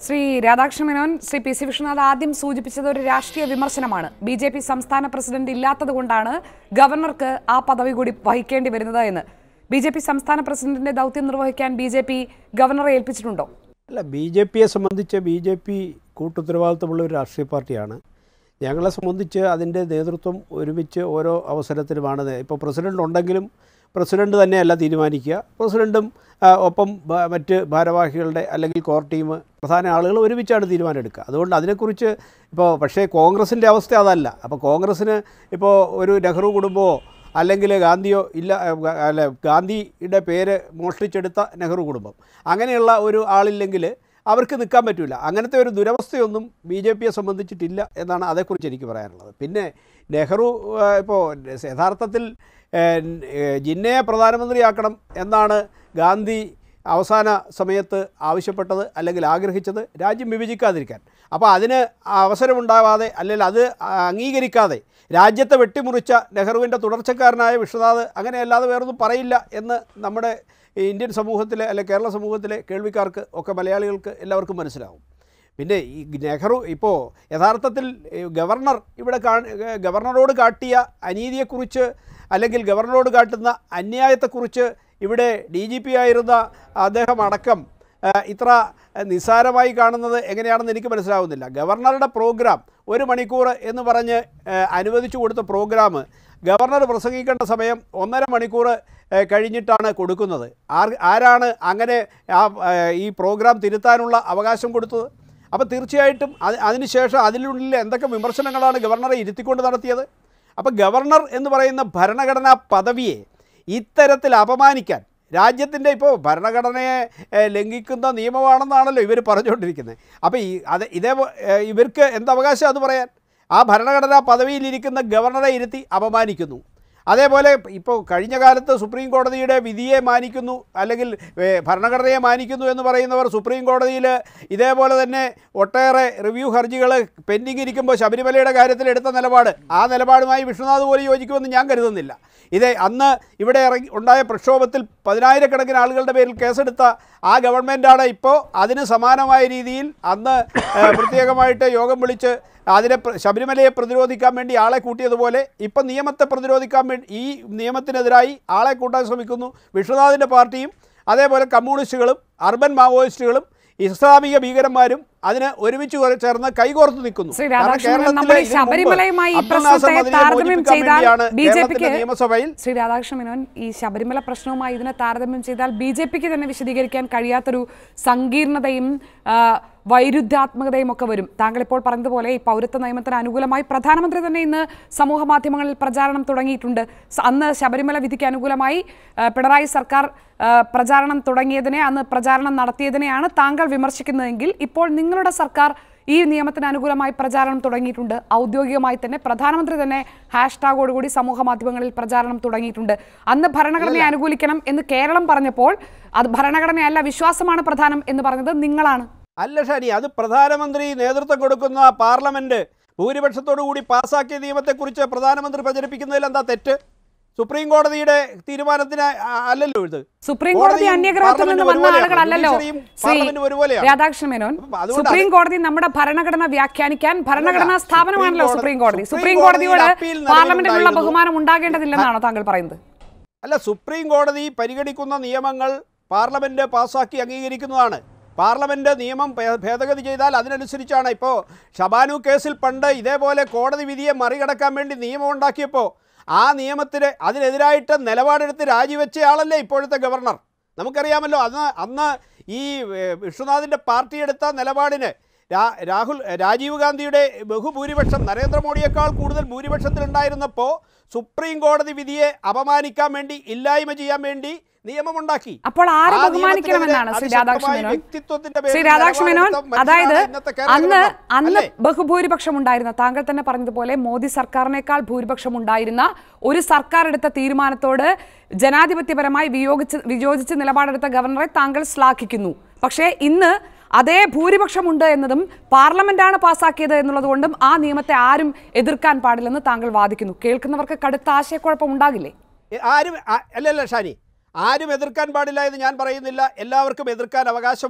Shri Radhakrishna Menon Shri P C Vishnunath ആദ്യം സൂചിപ്പിച്ചത് ഒരു രാഷ്ട്രീയ വിമർശനമാണ് ബി ജെ പി സംസ്ഥാന പ്രസിഡന്റ് ഇല്ലാത്തത് കൊണ്ടാണ് ഗവർണർക്ക് ആ പദവി കൂടി വഹിക്കേണ്ടി വരുന്നത് എന്ന് ബി ജെ പി സംസ്ഥാന പ്രസിഡന്റിന്റെ ദൗത്യം നിർവഹിക്കാൻ ബി ജെ പി ഗവർണറെ ഏൽപ്പിച്ചിട്ടുണ്ടോ അല്ല ബി ജെ പിയെ സംബന്ധിച്ച് ബി ജെ പി കൂട്ടുത്തരവാദിത്തമുള്ള ഒരു രാഷ്ട്രീയ പാർട്ടിയാണ് ഞങ്ങളെ സംബന്ധിച്ച് അതിൻ്റെ നേതൃത്വം ഒരുമിച്ച് ഓരോ അവസരത്തിലുമാണ് ഇപ്പോൾ പ്രസിഡന്റ് ഉണ്ടെങ്കിലും പ്രസിഡന്റ് തന്നെയല്ല തീരുമാനിക്കുക പ്രസിഡന്റും ആ, ഒപ്പം ഭ- മറ്റ് ഭാരവാഹികളുടെ അല്ലെങ്കിൽ കോർ ടീം പ്രധാന ആളുകൾ ഒരുമിച്ചാണ് തീരുമാനം എടുക്കുക അതുകൊണ്ട് അതിനെക്കുറിച്ച് ഇപ്പോൾ പക്ഷേ കോൺഗ്രസിൻ്റെ അവസ്ഥ അതല്ല അപ്പോൾ കോൺഗ്രസ്സിന് ഇപ്പോൾ ഒരു നെഹ്റു കുടുംബമോ അല്ലെങ്കിൽ ഗാന്ധിയോ ഇല്ല ഏ, ഗ- അല്ല ഗാന്ധിയുടെ പേര് മോഷ്ടിച്ചെടുത്ത നെഹ്റു കുടുംബം അങ്ങനെയുള്ള ഒരു ആളില്ലെങ്കിൽ അവർക്ക് നിൽക്കാൻ പറ്റില്ല അങ്ങനത്തെ ഒരു ദുരവസ്ഥയൊന്നും ബി ജെ പിയെ സംബന്ധിച്ചിട്ടില്ല എന്നാണ് അതേക്കുറിച്ച് എനിക്ക് പറയാനുള്ളത് പിന്നെ നെഹ്റു ആ, ഇപ്പോൾ യഥാർത്ഥത്തിൽ ഏ, ഏ, ജിന്നയെ പ്രധാനമന്ത്രിയാക്കണം എന്നാണ് ഗാന്ധി അവസാന സമയത്ത് ആവശ്യപ്പെട്ടത് അല്ലെങ്കിൽ ആഗ്രഹിച്ചത് രാജ്യം വിഭജിക്കാതിരിക്കാൻ അപ്പോൾ അതിന് അവസരമുണ്ടാവാതെ അല്ലെങ്കിൽ അത് അംഗീകരിക്കാതെ രാജ്യത്തെ വെട്ടിമുറിച്ച നെഹ്റുവിൻ്റെ തുടർച്ചക്കാരനായ വിശ്വനാഥ് അങ്ങനെയല്ലാതെ വേറൊന്നും പറയില്ല എന്ന് നമ്മുടെ ഈ ഇന്ത്യൻ സമൂഹത്തിലെ അല്ലെ കേരള സമൂഹത്തിലെ കേൾവിക്കാർക്ക് ഒക്കെ മലയാളികൾക്ക് എല്ലാവർക്കും മനസ്സിലാവും പിന്നെ ഈ നെഹ്റു ഇപ്പോൾ യഥാർത്ഥത്തിൽ ഈ ഗവർണർ ഇവിടെ കാ ഗവർണറോട് കാട്ടിയ അനീതിയെക്കുറിച്ച് അല്ലെങ്കിൽ ഗവർണറോട് കാട്ടുന്ന അന്യായത്തെക്കുറിച്ച് ഇവിടെ ഡി ജി പി ആയിരുന്ന അദ്ദേഹം അടക്കം ആ, ഇത്ര നിസ്സാരമായി കാണുന്നത് എങ്ങനെയാണെന്ന് എനിക്ക് മനസ്സിലാവുന്നില്ല ഗവർണറുടെ പ്രോഗ്രാം ഒരു മണിക്കൂർ എന്ന് പറഞ്ഞ് ആ, അനുവദിച്ചു കൊടുത്ത പ്രോഗ്രാം ഗവർണർ പ്രസംഗിക്കേണ്ട സമയം ഒന്നര മണിക്കൂർ ആ, കഴിഞ്ഞിട്ടാണ് കൊടുക്കുന്നത് ആർ ആരാണ് അങ്ങനെ ആ ആ, ഈ പ്രോഗ്രാം തിരുത്താനുള്ള അവകാശം കൊടുത്തത് അപ്പോൾ തീർച്ചയായിട്ടും അത് അതിനുശേഷം അതിനുള്ളിൽ എന്തൊക്കെ വിമർശനങ്ങളാണ് ഗവർണറെ ഇരുത്തിക്കൊണ്ട് നടത്തിയത് അപ്പോൾ ഗവർണർ എന്ന് പറയുന്ന ഭരണഘടനാ പദവിയെ ഇത്തരത്തിൽ അപമാനിക്കാൻ രാജ്യത്തിൻ്റെ ഇപ്പോൾ ഭരണഘടനയെ ഏഹ്, ലംഘിക്കുന്ന നിയമമാണെന്നാണല്ലോ ഇവർ പറഞ്ഞുകൊണ്ടിരിക്കുന്നത് അപ്പോൾ ഈ അത് ഇതേ ഇവർക്ക് എന്ത് അവകാശം അത് പറയാൻ ആ ഭരണഘടനാ പദവിയിലിരിക്കുന്ന ഗവർണറെ ഇരുത്തി അപമാനിക്കുന്നു അതേപോലെ ഇപ്പോൾ കഴിഞ്ഞ കാലത്ത് സുപ്രീം കോടതിയുടെ വിധിയെ മാനിക്കുന്നു അല്ലെങ്കിൽ ഏ, ഭരണഘടനയെ മാനിക്കുന്നു എന്ന് പറയുന്നവർ സുപ്രീം കോടതിയിൽ ഇതേപോലെ തന്നെ ഒട്ടേറെ റിവ്യൂ ഹർജികൾ പെൻഡിങ് ഇരിക്കുമ്പോൾ ശബരിമലയുടെ കാര്യത്തിൽ എടുത്ത നിലപാട് ആ നിലപാടുമായി വിഷ്ണുനാഥ് പോലും യോജിക്കുമെന്ന് ഞാൻ കരുതുന്നില്ല ഇത് അന്ന് ഇവിടെ ഇറങ്ങി ഉണ്ടായ പ്രക്ഷോഭത്തിൽ പതിനായിരക്കണക്കിന് ആളുകളുടെ പേരിൽ കേസെടുത്ത ആ ഗവൺമെൻറ്റാണ് ഇപ്പോൾ അതിന് സമാനമായ രീതിയിൽ അന്ന് ഏ, പ്രത്യേകമായിട്ട് യോഗം വിളിച്ച് അതിനെ പ്ര- ശബരിമലയെ പ്രതിരോധിക്കാൻ വേണ്ടി ആളെ കൂട്ടിയതുപോലെ ഇപ്പം നിയമത്തെ പ്രതിരോധിക്കാൻ വേണ്ടി ഈ നിയമത്തിനെതിരായി ആളെ കൂട്ടാൻ ശ്രമിക്കുന്നു വിശ്വനാഥിൻ്റെ പാർട്ടിയും അതേപോലെ കമ്മ്യൂണിസ്റ്റുകളും അർബൻ മാവോയിസ്റ്റുകളും ഇസ്ലാമിക ഭീകരന്മാരും അതിന് ഒരുമിച്ച് കുറെ ചേർന്ന് കൈകോർത്ത് നിൽക്കുന്നു ശ്രീ കാരണം രാധാകൃഷ്ണൻ കേരളത്തിലെ നമ്മൾ ഈ ഇതിനു മുമ്പ് ശബരിമലയുമായി ഈ അബ്ദുൽ നാസർ പ്രശ്നത്തെ മദനിയെ താരതമ്യം മോചിപ്പിക്കാൻ ചെയ്താൽ വേണ്ടിയാണ് ബി ജെ കേരളത്തിന്റെ പിക്ക് നിയമസഭയിൽ ശ്രീ രാധാകൃഷ്ണ മേനോൻ ഈ ശബരിമല പ്രശ്നവുമായി ഇതിനെ താരതമ്യം ചെയ്താൽ ബി ജെ പിക്ക് തന്നെ വിശദീകരിക്കാൻ കഴിയാത്തൊരു സങ്കീർണതയും ആ, വൈരുദ്ധ്യാത്മകതയും ഒക്കെ വരും താങ്കൾ ഇപ്പോൾ പറഞ്ഞതുപോലെ ഈ പൗരത്വ നിയമത്തിന് അനുകൂലമായി പ്രധാനമന്ത്രി തന്നെ ഇന്ന് സമൂഹ മാധ്യമങ്ങളിൽ പ്രചാരണം തുടങ്ങിയിട്ടുണ്ട് സ- അന്ന് ശബരിമല വിധിക്ക് അനുകൂലമായി ആ, പിണറായി സർക്കാർ ആ, പ്രചാരണം തുടങ്ങിയതിനെ അന്ന് പ്രചാരണം നടത്തിയതിനെയാണ് താങ്കൾ വിമർശിക്കുന്നതെങ്കിൽ ഇപ്പോൾ നിങ്ങളുടെ സർക്കാർ ഈ നിയമത്തിന് അനുകൂലമായി പ്രചാരണം തുടങ്ങിയിട്ടുണ്ട് ഔദ്യോഗികമായി തന്നെ പ്രധാനമന്ത്രി തന്നെ ഹാഷ്ടാഗോടുകൂടി സമൂഹ മാധ്യമങ്ങളിൽ പ്രചാരണം തുടങ്ങിയിട്ടുണ്ട് അന്ന് ഭരണഘടനയെ അനുകൂലിക്കണം എന്ന് കേരളം പറഞ്ഞപ്പോൾ അത് ഭരണഘടനയല്ല വിശ്വാസമാണ് പ്രധാനം എന്ന് പറഞ്ഞത് നിങ്ങളാണ് അല്ല ഷാനി അത് പ്രധാനമന്ത്രി നേതൃത്വം കൊടുക്കുന്ന പാർലമെന്റ് ഭൂരിപക്ഷത്തോടു കൂടി പാസാക്കിയ നിയമത്തെക്കുറിച്ച് പ്രധാനമന്ത്രി പ്രചരിപ്പിക്കുന്നതിൽ എന്താ തെറ്റ് സുപ്രീം കോടതിയുടെ തീരുമാനത്തിന് ആ- അല്ലല്ലോ ഇത് സുപ്രീം കോടതി കോടതിയും അന്യഗ്രഹത്തിൽ നിന്ന് പാർലമെന്റും വന്ന ഒരുപോലെയാണ്. ആളുകളല്ലല്ലോ ജുഡീഷ്യറിയും ശ്രീ പാർലമെന്റും ഒരുപോലെയാണ്. രാധാകൃഷ്ണ മേനോൻ അപ്പൊ അതുകൊണ്ട് സുപ്രീം അത് കോടതി നമ്മുടെ ഭരണഘടന വ്യാഖ്യാനിക്കാൻ ഭരണഘടനാ അല്ലല്ല, സ്ഥാപനമാണല്ലോ സുപ്രീം സുപ്രീം കോടതി കോടതി- സുപ്രീം സുപ്രീം കോടതിയോട് കോടതിയിൽ അപ്പീൽ പാർലമെന്റിനുള്ള നിലവിലുണ്ടായിരുന്നു. ബഹുമാനം ഉണ്ടാകേണ്ടതില്ലെന്നാണോ താങ്കൾ പറയുന്നത് അല്ല സുപ്രീം കോടതി പരിഗണിക്കുന്ന നിയമങ്ങൾ പാർലമെന്റ് പാസ്സാക്കി അംഗീകരിക്കുന്നതാണ് പാർലമെന്റ് നിയമം ഭേ- ഭേദഗതി ചെയ്താൽ അതിനനുസരിച്ചാണ് ഇപ്പോൾ ഷബാനു കേസിൽ പണ്ട് ഇതേപോലെ കോടതി വിധിയെ മറികടക്കാൻ വേണ്ടി നിയമം ഉണ്ടാക്കിയപ്പോൾ ആ നിയമത്തിന് അതിനെതിരായിട്ട് നിലപാടെടുത്ത് രാജിവെച്ചയാളല്ലേ ഇപ്പോഴത്തെ ഗവർണർ നമുക്കറിയാമല്ലോ അന്ന് അന്ന് ഈ ഏഹ്, വിശ്വനാഥിൻ്റെ പാർട്ടി എടുത്ത നിലപാടിന് രാ- രാഹുൽ രാജീവ് ഗാന്ധിയുടെ ബഹുഭൂരിപക്ഷം നരേന്ദ്രമോദിയേക്കാൾ കൂടുതൽ ഭൂരിപക്ഷത്തിലുണ്ടായിരുന്നപ്പോൾ സുപ്രീം കോടതി വിധിയെ അപമാനിക്കാൻ വേണ്ടി ഇല്ലായ്മ ചെയ്യാൻ വേണ്ടി നിയമമുണ്ടാക്കി അപ്പോൾ ആരെ ആ ബഹുമാനിക്കണമെന്നാണ് നിയമത്തിനെതിരെ ശ്രീ അതിശക്തമായ രാധാകൃഷ്ണ മേനോൻ വ്യക്തിത്വത്തിന്റെ പേരിൽ ശ്രീ രാധാകൃഷ്ണ മേനോൻ നിലപാടെടുത്ത മനുഷ്യനാണ് അതായത് ഇന്നത്തെ കേരള അന്ന് ഗവർണർ. അന്ന് അല്ലേ? ബഹുഭൂരിപക്ഷം ഉണ്ടായിരുന്ന താങ്കൾ തന്നെ പറഞ്ഞതുപോലെ മോദി സർക്കാരിനേക്കാൾ ഭൂരിപക്ഷം ഉണ്ടായിരുന്ന ഒരു സർക്കാർ എടുത്ത തീരുമാനത്തോട് ജനാധിപത്യപരമായി വിയോഗിച്ച് വിയോജിച്ച് നിലപാടെടുത്ത ഗവർണറെ താങ്കൾ ശ്ലാഘിക്കുന്നു പക്ഷേ ഇന്ന് അതേ ഭൂരിപക്ഷമുണ്ട് എന്നതും പാർലമെന്റാണ് പാസ്സാക്കിയത് എന്നുള്ളതുകൊണ്ടും ആ നിയമത്തെ ആരും എതിർക്കാൻ പാടില്ലെന്ന് താങ്കൾ വാദിക്കുന്നു കേൾക്കുന്നവർക്ക് കടുത്ത ആശയക്കുഴപ്പം ഉണ്ടാകില്ലേ എ, ആരും ആ- അല്ലല്ല ഷാനി ആരും എതിർക്കാൻ പാടില്ല എന്ന് ഞാൻ പറയുന്നില്ല എല്ലാവർക്കും എതിർക്കാൻ അവകാശമുണ്ട്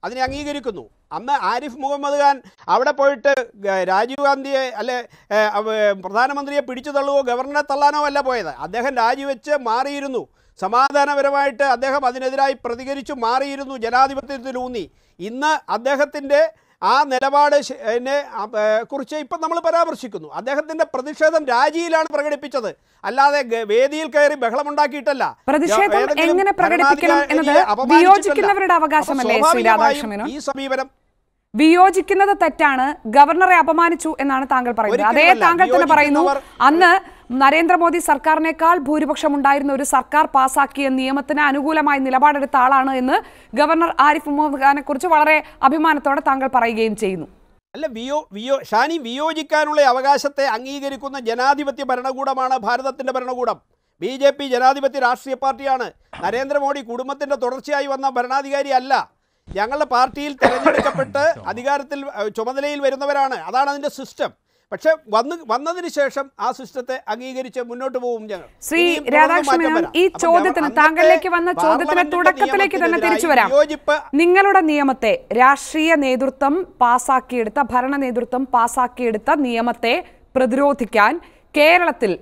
അതിനെ അംഗീകരിക്കുന്നു അന്ന് ആരിഫ് മുഹമ്മദ് ഖാൻ അവിടെ പോയിട്ട് ഗ- രാജീവ് ഗാന്ധിയെ അല്ലെ ഏ, അവ- പ്രധാനമന്ത്രിയെ പിടിച്ചു തള്ളുകയോ ഗവർണറെ തള്ളാനോ അല്ല പോയത് അദ്ദേഹം രാജിവെച്ച് മാറിയിരുന്നു സമാധാനപരമായിട്ട് അദ്ദേഹം അതിനെതിരായി പ്രതികരിച്ചു മാറിയിരുന്നു ജനാധിപത്യത്തിലൂന്നി ഇന്ന് അദ്ദേഹത്തിൻ്റെ ആ നിലപാട് ശ- എന്നെ അ- ഏ, കുറിച്ച് ഇപ്പം നമ്മൾ പരാമർശിക്കുന്നു അദ്ദേഹത്തിൻ്റെ പ്രതിഷേധം രാജിയിലാണ് പ്രകടിപ്പിച്ചത് അല്ലാതെ ഗ- വേദിയിൽ കയറി ബഹളമുണ്ടാക്കിയിട്ടല്ല പ്രതിഷേധം ഏതെങ്കിലും എങ്ങനെ പ്രകടിപ്പിക്കണം ഭരണാധികാരിയെ എന്നത് അപമാനിച്ചിട്ടല്ല. വിയോജിക്കുന്നവരുടെ അപ്പോൾ അവകാശമല്ലേ ശ്രീ സ്വാഭാവികമായും രാധാകൃഷ്ണൻ ഈ സമീപനം വിയോജിക്കുന്നത് തെറ്റാണ് ഗവർണറെ അപമാനിച്ചു എന്നാണ് താങ്കൾ പറയുന്നത് അതേ ഒരിക്കലുമല്ല. താങ്കൾ തന്നെ പറയുന്നു വിയോജിക്കുന്നവർ- അന്ന് നരേന്ദ്രമോദി സർക്കാരിനേക്കാൾ ഭൂരിപക്ഷം ഉണ്ടായിരുന്ന ഒരു സർക്കാർ പാസാക്കിയ നിയമത്തിന് അനുകൂലമായി നിലപാടെടുത്ത ആളാണ് എന്ന് ഗവർണർ ആരിഫ് മുഹമ്മദ് ഖാനെ കുറിച്ച് വളരെ അഭിമാനത്തോടെ താങ്കൾ പറയുകയും ചെയ്യുന്നു അല്ല വിയോ വിയോ ഷാനി വിയോജിക്കാനുള്ള അവകാശത്തെ അംഗീകരിക്കുന്ന ജനാധിപത്യ ഭരണകൂടമാണ് ഭാരതത്തിൻ്റെ ഭരണകൂടം ബി ജെ പി ജനാധിപത്യ രാഷ്ട്രീയ പാർട്ടിയാണ് നരേന്ദ്രമോദി കുടുംബത്തിൻ്റെ തുടർച്ചയായി വന്ന ഭരണാധികാരി അല്ല ഞങ്ങളുടെ പാർട്ടിയിൽ തിരഞ്ഞെടുക്കപ്പെട്ട് അധികാരത്തിൽ ഏഹ്, ചുമതലയിൽ വരുന്നവരാണ് അതാണ് അതിൻ്റെ സിസ്റ്റം പക്ഷെ വന്ന് വന്നതിന് ശേഷം ആ സിസ്റ്റത്തെ അംഗീകരിച്ച് മുന്നോട്ട് പോകും ഞങ്ങൾ ശ്രീ ഇനിയും തുടർന്ന് രാധാകൃഷ്ണൻ മാറ്റം വരാം. ഈ അപ്പോൾ ചോദ്യത്തിന് അന്നത്തെ താങ്കളിലേക്ക് വന്ന ചോദ്യത്തിന് പാർലമെന്റിന്റെ തുടക്കത്തിലേക്ക് തന്നെ നിയമത്തിനെതിരായി തിരിച്ചു വരാം വിയോജിപ്പ് നിങ്ങളുടെ നിയമത്തെ രാഷ്ട്രീയ നേതൃത്വം പാസാക്കിയെടുത്ത ഭരണ നേതൃത്വം പാസാക്കിയെടുത്ത നിയമത്തെ പ്രതിരോധിക്കാൻ കേരളത്തിൽ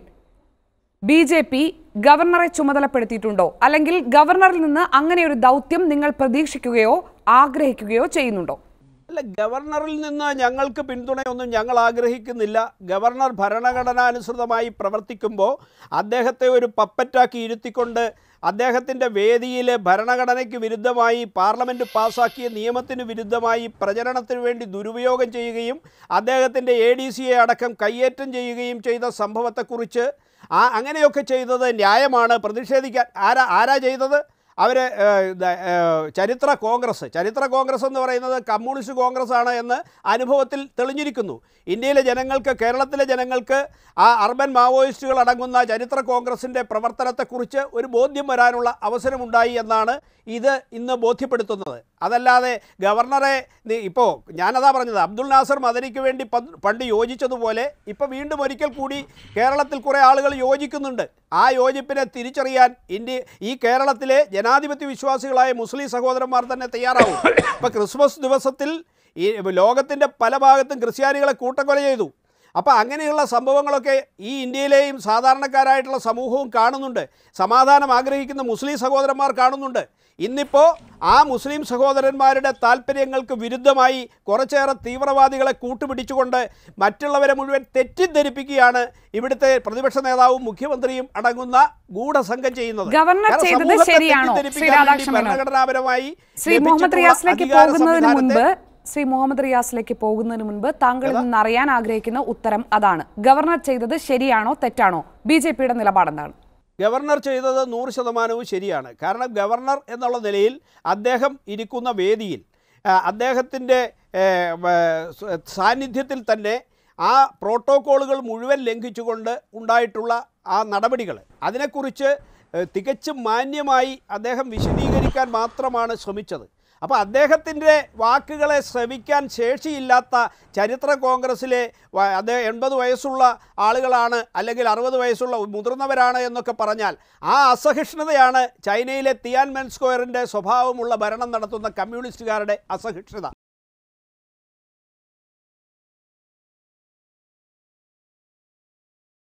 ബി ജെ പി ഗവർണറെ ചുമതലപ്പെടുത്തിയിട്ടുണ്ടോ അല്ലെങ്കിൽ ഗവർണറിൽ നിന്ന് അങ്ങനെ ഒരു ദൗത്യം നിങ്ങൾ പ്രതീക്ഷിക്കുകയോ ആഗ്രഹിക്കുകയോ ചെയ്യുന്നുണ്ടോ അല്ല ഗവർണറിൽ നിന്ന് ഞങ്ങൾക്ക് പിന്തുണയൊന്നും ഞങ്ങൾ ആഗ്രഹിക്കുന്നില്ല ഗവർണർ ഭരണഘടനാനുസൃതമായി പ്രവർത്തിക്കുമ്പോൾ അദ്ദേഹത്തെ ഒരു പപ്പറ്റാക്കി ഇരുത്തിക്കൊണ്ട് അദ്ദേഹത്തിൻ്റെ വേദിയിൽ ഭരണഘടനയ്ക്ക് വിരുദ്ധമായി പാർലമെൻറ്റ് പാസാക്കിയ നിയമത്തിന് വിരുദ്ധമായി പ്രചരണത്തിന് വേണ്ടി ദുരുപയോഗം ചെയ്യുകയും അദ്ദേഹത്തിൻ്റെ എ ഡി സിയെ അടക്കം കയ്യേറ്റം ചെയ്യുകയും ചെയ്ത സംഭവത്തെക്കുറിച്ച് ആ അങ്ങനെയൊക്കെ ചെയ്തത് ന്യായമാണ് പ്രതിഷേധിക്കാൻ ആരാ ആരാ ചെയ്തത് അവർ ചരിത്ര കോൺഗ്രസ് ചരിത്ര കോൺഗ്രസ് എന്ന് പറയുന്നത് കമ്മ്യൂണിസ്റ്റ് കോൺഗ്രസ് ആണ് എന്ന് അനുഭവത്തിൽ തെളിഞ്ഞിരിക്കുന്നു ഇന്ത്യയിലെ ജനങ്ങൾക്ക് കേരളത്തിലെ ജനങ്ങൾക്ക് ആ അർബൻ മാവോയിസ്റ്റുകൾ അടങ്ങുന്ന ചരിത്ര കോൺഗ്രസിൻ്റെ പ്രവർത്തനത്തെക്കുറിച്ച് ഒരു ബോധ്യം വരാനുള്ള അവസരമുണ്ടായി എന്നാണ് ഇത് ഇന്ന് ബോധ്യപ്പെടുത്തുന്നത് അതല്ലാതെ ഗവർണറെ നി- ഇപ്പോൾ ഞാനതാ പറഞ്ഞത് അബ്ദുൾ നാസർ മദനിക്ക് വേണ്ടി പ- പണ്ട് യോജിച്ചതുപോലെ ഇപ്പോൾ വീണ്ടും ഒരിക്കൽ കൂടി കേരളത്തിൽ കുറേ ആളുകൾ യോജിക്കുന്നുണ്ട് ആ യോജിപ്പിനെ തിരിച്ചറിയാൻ ഇന്ത്യ ഈ കേരളത്തിലെ ജനാധിപത്യ വിശ്വാസികളായ മുസ്ലിം സഹോദരന്മാർ തന്നെ തയ്യാറാവും ഇപ്പോൾ ക്രിസ്മസ് ദിവസത്തിൽ ഈ ലോകത്തിൻ്റെ പല ഭാഗത്തും ക്രിസ്ത്യാനികളെ കൂട്ടക്കൊല ചെയ്തു അപ്പോൾ അങ്ങനെയുള്ള സംഭവങ്ങളൊക്കെ ഈ ഇന്ത്യയിലെയും സാധാരണക്കാരായിട്ടുള്ള സമൂഹവും കാണുന്നുണ്ട് സമാധാനം ആഗ്രഹിക്കുന്ന മുസ്ലിം സഹോദരന്മാർ കാണുന്നുണ്ട് ഇന്നിപ്പോൾ ആ മുസ്ലിം സഹോദരന്മാരുടെ താല്പര്യങ്ങൾക്ക് വിരുദ്ധമായി കുറച്ചേറെ തീവ്രവാദികളെ കൂട്ടുപിടിച്ചുകൊണ്ട് മറ്റുള്ളവരെ മുഴുവൻ തെറ്റിദ്ധരിപ്പിക്കുകയാണ് ഇവിടുത്തെ പ്രതിപക്ഷ നേതാവും മുഖ്യമന്ത്രിയും അടങ്ങുന്ന ഗൂഢസംഘം ചെയ്യുന്നത് ഗവർണർ കാരണം ചെയ്തത് സമൂഹത്തെ ശരിയാണോ? തെറ്റിദ്ധരിപ്പിക്കാൻ ശ്രീ വേണ്ടി രാധാകൃഷ്ണൻ മേനോൻ. ഭരണഘടനാപരമായി ശ്രീ മുഹമ്മദ് ലഭിച്ചിട്ടുള്ള റിയാസിലേക്ക് അധികാര പോകുന്നതിന് സംവിധാനത്തെ മുൻപ് ശ്രീ മുഹമ്മദ് റിയാസിലേക്ക് പോകുന്നതിന് മുൻപ് താങ്കളിൽ നിന്ന് അറിയാൻ ആഗ്രഹിക്കുന്ന ഉത്തരം അതാണ് ഗവർണർ ചെയ്തത് ശരിയാണോ തെറ്റാണോ ബി ജെ പിയുടെ നിലപാട് എന്താണ് ഗവർണർ ചെയ്തത് നൂറ് ശതമാനവും ശരിയാണ് കാരണം ഗവർണർ എന്നുള്ള നിലയിൽ അദ്ദേഹം ഇരിക്കുന്ന വേദിയിൽ ആ, അദ്ദേഹത്തിൻ്റെ ഏ, വ, സ- സാന്നിധ്യത്തിൽ തന്നെ ആ പ്രോട്ടോക്കോളുകൾ മുഴുവൻ ലംഘിച്ചുകൊണ്ട് ഉണ്ടായിട്ടുള്ള ആ നടപടികൾ അതിനെക്കുറിച്ച് ഏ, തികച്ചും മാന്യമായി അദ്ദേഹം വിശദീകരിക്കാൻ മാത്രമാണ് ശ്രമിച്ചത് അപ്പോൾ അദ്ദേഹത്തിൻ്റെ വാക്കുകളെ ശ്രവിക്കാൻ ശേഷിയില്ലാത്ത ചരിത്ര കോൺഗ്രസ്സിലെ വ- അദ്ദേഹം എൺപത് വയസ്സുള്ള ആളുകളാണ് അല്ലെങ്കിൽ അറുപത് വയസ്സുള്ള മുതിർന്നവരാണ് എന്നൊക്കെ പറഞ്ഞാൽ ആ അസഹിഷ്ണുതയാണ് ചൈനയിലെ തിയാൻമെൻ സ്ക്വയറിൻ്റെ സ്വഭാവമുള്ള ഭരണം നടത്തുന്ന കമ്മ്യൂണിസ്റ്റുകാരുടെ അസഹിഷ്ണുത